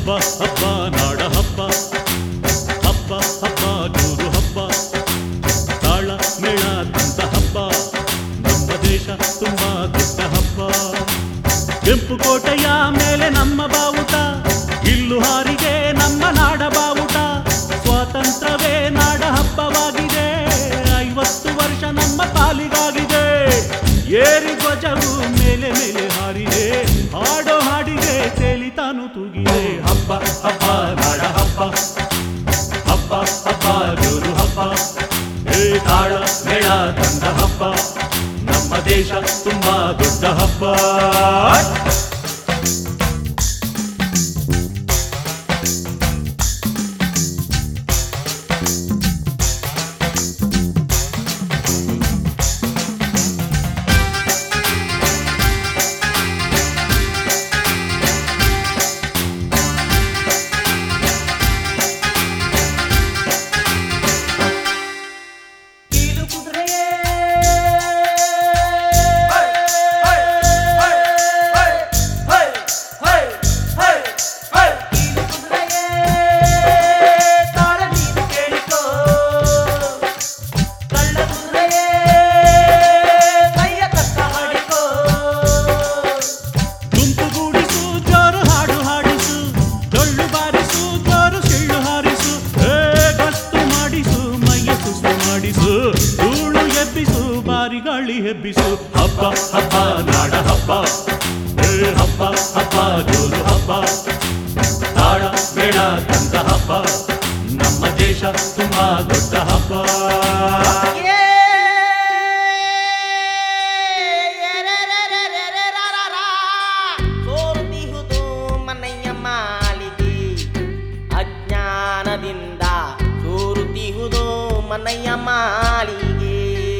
ಹಬ್ಬ ಹಬ್ಬ ನಾಡ ಹಬ್ಬ ಹಬ್ಬ ಹಬ್ಬ ನೂರು ಹಬ್ಬ ತಾಳ ಮೇಳ ತಂದ ಹಬ್ಬ ನಮ್ಮ ದೇಶ ತುಂಬಾ ದೊಡ್ಡ ಹಬ್ಬ ಕೆಂಪು ಕೋಟೆಯ ಮೇಲೆ ನಮ್ಮ ಬಾವುಟ ಇಲ್ಲು ಹಾರಿಗೆ ನಮ್ಮ ನಾಡ ಬಾವುಟ ಸ್ವಾತಂತ್ರ್ಯವೇ ನಾಡ ಹಬ್ಬವಾಗಿದೆ ಐವತ್ತು ವರ್ಷ ನಮ್ಮ ಪಾಲಿಗಾಗಿದೆ ಏರಿ ಧ್ವಜವು ಮೇಲೆ ಮೇಲೆ ಹಾರಿದೆ ಹಾಡೋ ಹಾಡಿಗೆ ತೇಲಿ ತಾನು ತೂಗಿದೆ ಹಬ್ಬ ಹಬ್ಬ ನಾಡ ಹಬ್ಬ ಹಬ್ಬ ಹಬ್ಬ ಜೋರು ಹಬ್ಬ ಏ ತಾಳ ಮೇಳ ತಂದ ಹಬ್ಬ ನಮ್ಮ ದೇಶ ತುಂಬಾ ದೊಡ್ಡ ಹಬ್ಬ ಕೀಲು ಕುದುರೆಯೇ ಕೀಲು ಕುದುರೆಯೇ ತಾಳ ನೀನು ಕೇಳಿಕೋ ಕಳ್ಳ ಕುದುರೆಯೇ ಕೈಯ ತಕ್ಕ ಹಾಡಿಕೋ ಗುಂಪುಗೂಡಿಸು ಜೋರು ಹಾಡು ಹಾಡಿಸು ಡೊಳ್ಳು ಬಾರಿಸು ಜೋರು ಸಿಳ್ಳು ಹಾರಿಸು ಏ ಗಸ್ತು ಮಾಡಿಸು ಮೈಯ ಸುಸ್ತು ಮಾಡಿಸು ಧೂಳು ಎಬ್ಬಿಸು ಬಾರಿ ಗಾಳಿ ಹೆಬ್ಬಿಸು ಹಬ್ಬ ಹಬ್ಬ ನಾಡ ಹಬ್ಬ ಏ ಹಬ್ಬ ಹಬ್ಬ ಜೋರು ಹಬ್ಬ ತಾಳ ಮೇಳ ತಂದ ಹಬ್ಬ ನಮ್ಮ ದೇಶ ತುಂಬಾ ದೊಡ್ಡ ಹಬ್ಬ ಸೋರುತ್ತಿಹುದು ಮನೆಯ ಮಾಳಿಗೆ ಅಜ್ಞಾನದಿಂದ ಸೋರುತ್ತಿಹುದು ಮನೆಯ ಮಾಳಿಗೆ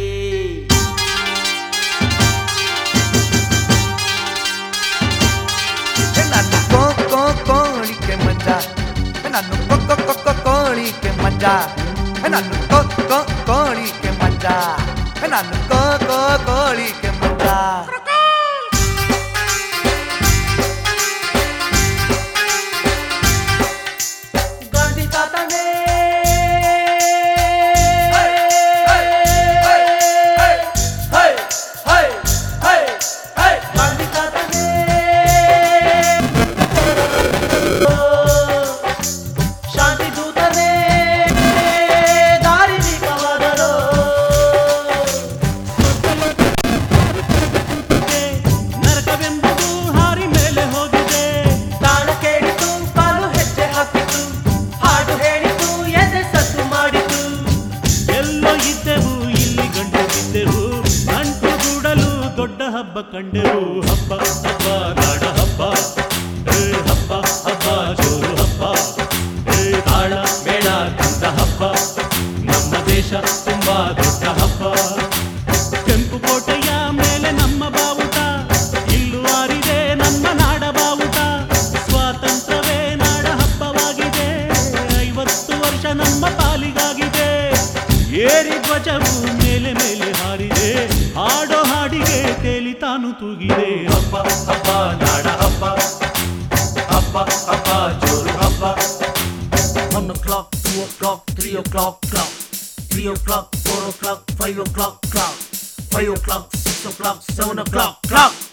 ನಾನು ಕೋ ಕೋ ಕೋಳಿಕೆ ಮಂಜ ನಾನು ಕೊ ಕೊ ಕೊ ಕೊ ಕೋಳಿಕೆ ಮಂಜ ನಾನು ಕೋ ಕೋ ಕೋಳಿಕೆ ಮಂಜ ನಾನು ಕೋ ಕೋ ಕೋಳಿಕೆ ಮಂಜ ಗಾಂಧಿ ತಾತನೇ ಗಾಂಧಿ ತಾತನೇ ಶಾಂತಿ ದೂತನೇ ದಾರಿ ದೀಪವಾದರು ನರಕವೆಂಬುದು ಹಾರಿ ಮೇಲೆ ಹೋಗಿದೆ ತಾಳ ಕೇಳಿತು ಕಾಲು ಹೆಜ್ಜೆ ಹಾಕಿತು ಹಾಡು ಹೇಳಿತು ಎದೆ ಸದ್ದು ಮಾಡಿತು ಎಲ್ಲೋ ಇದ್ದೆವು ಇಲ್ಲಿ ಗಂಟು ಬಿದ್ದೆವು ಗಂಟು ಗೂಡಲು ದೊಡ್ಡ ಹಬ್ಬ ಕಂಡೆವು ಹಬ್ಬ ಹಬ್ಬ ನಾಡ ಹಬ್ಬ ಏ ಹಬ್ಬ ಹಬ್ಬ ಜೋರು ಹಬ್ಬ ಏ ತಾಳ ಮೇಳ ತಂದ ಹಬ್ಬ ನಮ್ಮ ದೇಶ ತುಂಬಾ ದೊಡ್ಡ ಹಬ್ಬ ಕೆಂಪು ಕೋಟೆಯ ಮೇಲೆ ನಮ್ಮ ಬಾವುಟ ಇಲ್ಲು ಆರಿದೆ ನಮ್ಮ ನಾಡ ಬಾವುಟ ಸ್ವಾತಂತ್ರ್ಯವೇ ನಾಡ ಹಬ್ಬವಾಗಿದೆ ಐವತ್ತು ವರ್ಷ ನಮ್ಮ ಪಾಲಿಗಾಗಿದೆ ಏರಿ ಧ್ವಜವು ಮೇಲೆ ಮೇಲೆ ಹಾರಿದೆ ಹಾಡೋ ಹಾಡಿಗೆ ತೇಲಿ ತಾನು ತೂಗಿದೆ ಹಬ್ಬ ಹಬ್ಬ ನಾಡ ಹಬ್ಬ ಹಬ್ಬ ಹಬ್ಬ ಜೋರು ಹಬ್ಬ One o'clock, two o'clock, three o'clock, clock. Three o'clock, four o'clock, five o'clock, clock. Five o'clock, six o'clock, seven o'clock, clock.